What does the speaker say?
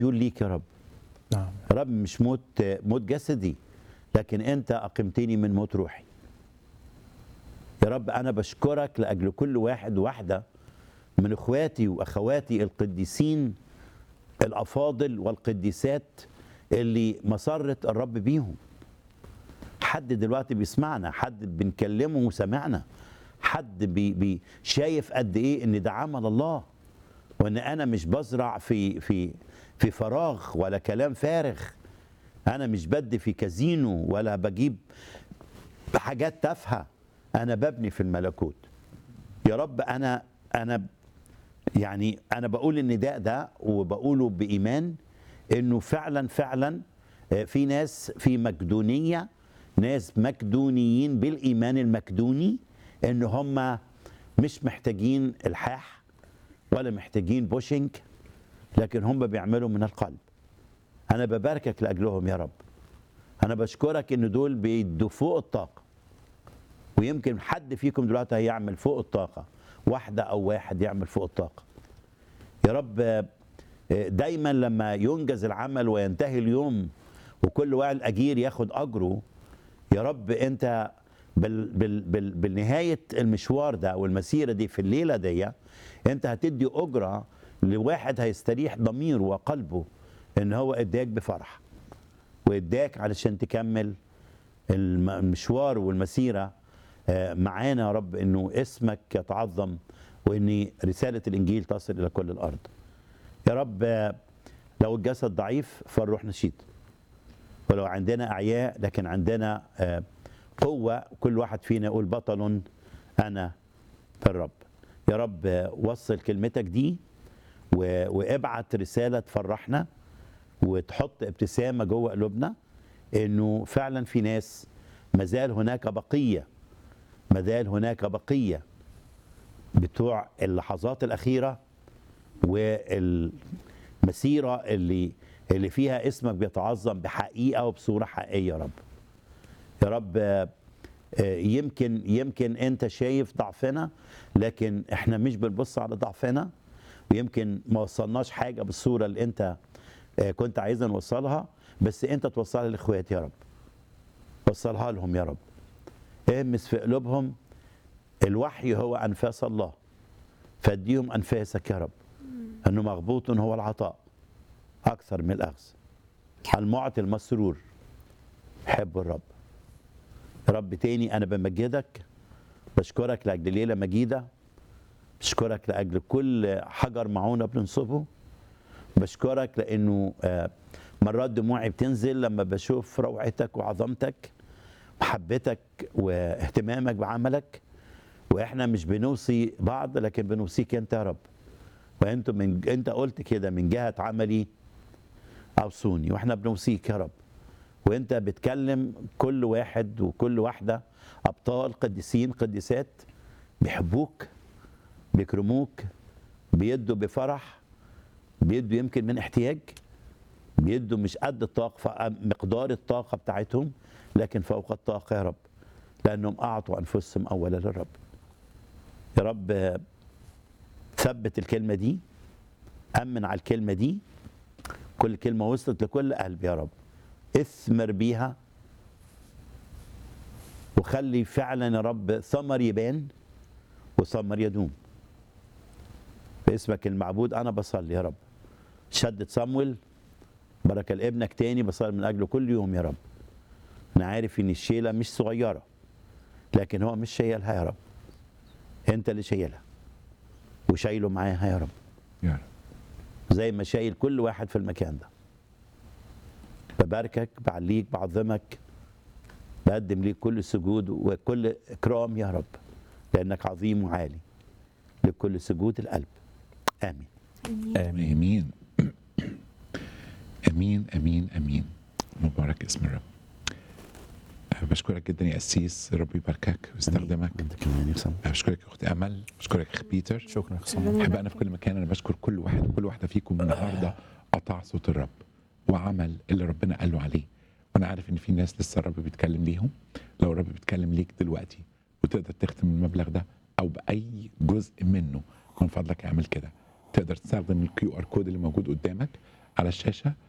يقول ليك يا رب نعم يا رب مش موت موت جسدي لكن انت اقمتني من موت روحي يا رب انا بشكرك لاجل كل واحد وواحده من اخواتي واخواتي القديسين الافاضل والقديسات اللي مسرت الرب بيهم حد دلوقتي بيسمعنا حد بنكلمه وسمعنا حد بي بي شايف قد ايه ان ده عمل الله وان انا مش بزرع في في في فراغ ولا كلام فارغ انا مش بدي في كازينو ولا بجيب حاجات تافهه انا ببني في الملكوت يا رب انا انا يعني انا بقول النداء ده وبقوله بايمان انه فعلا فعلا آه، في ناس في مقدونيه ناس مقدونيين بالايمان المقدوني ان هم مش محتاجين الحاح ولا محتاجين بوشنج لكن هم بيعملوا من القلب انا بباركك لاجلهم يا رب انا بشكرك ان دول بيدوا فوق الطاقه ويمكن حد فيكم دلوقتي هيعمل فوق الطاقه واحده او واحد يعمل فوق الطاقه يا رب آه، دايما لما ينجز العمل وينتهي اليوم وكل واحد اجير ياخد اجره يا رب انت بال بال بال بالنهايه المشوار ده والمسيره دي في الليله دي انت هتدي اجره لواحد هيستريح ضميره وقلبه ان هو اداك بفرح واداك علشان تكمل الم- المشوار والمسيره آه، معانا يا رب انه اسمك يتعظم وان رساله الانجيل تصل الى كل الارض يا رب آه، لو الجسد ضعيف فالروح نشيط ولو عندنا اعياء لكن عندنا آه، قوه كل واحد فينا يقول بطل انا في الرب يا رب آه، وصل كلمتك دي و- وابعت رساله تفرحنا وتحط ابتسامه جوه قلوبنا انه فعلا في ناس مازال هناك بقيه مازال هناك بقيه بتوع اللحظات الاخيره والمسيره اللي اللي فيها اسمك بيتعظم بحقيقه وبصوره حقيقيه يا رب يا رب آه، آه، يمكن يمكن انت شايف ضعفنا لكن احنا مش بنبص على ضعفنا ويمكن ما وصلناش حاجه بالصوره اللي انت آه، كنت عايزنا نوصلها بس انت توصلها لاخواتي يا رب وصلها لهم يا رب اهمس في قلوبهم الوحي هو انفاس الله فاديهم انفاسك يا رب انه مغبوط هو العطاء اكثر من الاخذ المعطي المسرور حب الرب يا رب تاني انا بمجدك بشكرك لاجل ليله مجيده بشكرك لاجل كل حجر معونه بننصبه بشكرك لانه آه، مرات دموعي بتنزل لما بشوف روعتك وعظمتك محبتك واهتمامك بعملك واحنا مش بنوصي بعض لكن بنوصيك انت يا رب وانت من انت قلت كده من جهه عملي اوصوني واحنا بنوصيك يا رب وانت بتكلم كل واحد وكل واحده ابطال قديسين قديسات بيحبوك بيكرموك بيدوا بفرح بيدوا يمكن من احتياج بيدوا مش قد الطاقه مقدار الطاقه بتاعتهم لكن فوق الطاقه يا رب لانهم اعطوا انفسهم اولا للرب يا رب آه، ثبت الكلمه دي امن على الكلمه دي كل كلمه وصلت لكل قلب يا رب اثمر بيها وخلي فعلا يا رب ثمر يبان وثمر يدوم باسمك المعبود انا بصلي يا رب شدة صمويل بركة لابنك تاني بصلي من اجله كل يوم يا رب انا عارف ان الشيله مش صغيره لكن هو مش شايلها يا رب انت اللي شايلها وشايله معاها يا رب يا رب زي ما شايل كل واحد في المكان ده بباركك بعليك بعظمك بقدم ليك كل سجود وكل اكرام يا رب لانك عظيم وعالي لكل سجود القلب امين امين امين امين امين امين مبارك اسم الرب أه، بشكرك جدا يا قسيس ربي يباركك ويستخدمك انت كمان يا سلام أه، بشكرك يا اختي امل بشكرك يا اخ بيتر شكرا يا خصام احبائنا في كل مكان انا بشكر كل واحد وكل واحده فيكم النهارده قطع صوت الرب وعمل اللي ربنا قال له عليه وانا عارف ان في ناس لسه الرب بيتكلم ليهم لو الرب بيتكلم ليك دلوقتي وتقدر تختم المبلغ ده او باي جزء منه من فضلك اعمل كده تقدر تستخدم الكيو ار كود اللي موجود قدامك على الشاشه